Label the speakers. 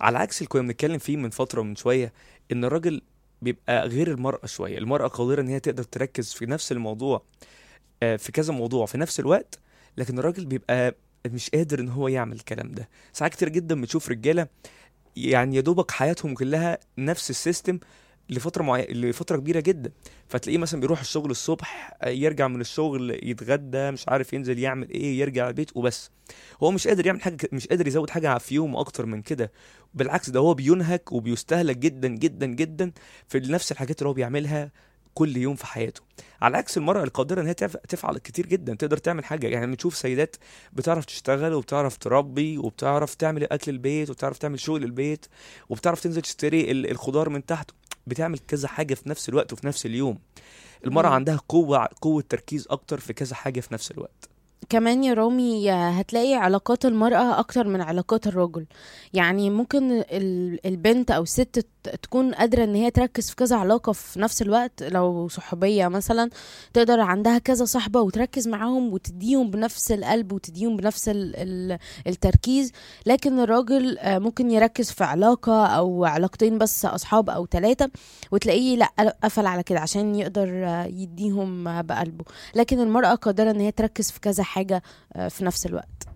Speaker 1: على عكس اللي كنا بنتكلم فيه من فتره من شويه ان الراجل بيبقى غير المراه شويه المراه قادره ان هي تقدر تركز في نفس الموضوع آه، في كذا موضوع في نفس الوقت لكن الراجل بيبقى مش قادر ان هو يعمل الكلام ده ساعات كتير جدا بتشوف رجاله يعني يا دوبك حياتهم كلها نفس السيستم لفتره معينه لفتره كبيره جدا فتلاقيه مثلا بيروح الشغل الصبح آه، يرجع من الشغل يتغدى مش عارف ينزل يعمل ايه يرجع البيت وبس هو مش قادر يعمل حاجه مش قادر يزود حاجه في يومه اكتر من كده بالعكس ده هو بينهك وبيستهلك جدا جدا جدا في نفس الحاجات اللي هو بيعملها كل يوم في حياته على عكس المرأة القادرة ان هي تف- تفعل كتير جدا تقدر تعمل حاجة يعني بنشوف سيدات بتعرف تشتغل وبتعرف تربي وبتعرف تعمل اكل البيت وبتعرف تعمل شغل البيت وبتعرف تنزل تشتري ال- الخضار من تحت بتعمل كذا حاجة في نفس الوقت وفي نفس اليوم المرأة
Speaker 2: مم.
Speaker 1: عندها قوة قوة تركيز أكتر في كذا حاجة في نفس الوقت
Speaker 2: كمان يا رامي هتلاقي علاقات المرأة أكتر من علاقات الرجل يعني ممكن ال- البنت أو الست ت- تكون قادرة إن هي تركز في كذا علاقة في نفس الوقت لو صحوبية مثلا تقدر عندها كذا صاحبة وتركز معاهم وتديهم بنفس القلب وتديهم بنفس ال- ال- التركيز لكن الراجل آه، ممكن يركز في علاقة أو علاقتين بس أصحاب أو ثلاثة وتلاقيه لأ قفل على كده عشان يقدر آه، يديهم آه، بقلبه لكن المرأة قادرة إن هي تركز في كذا حاجة آه، في نفس الوقت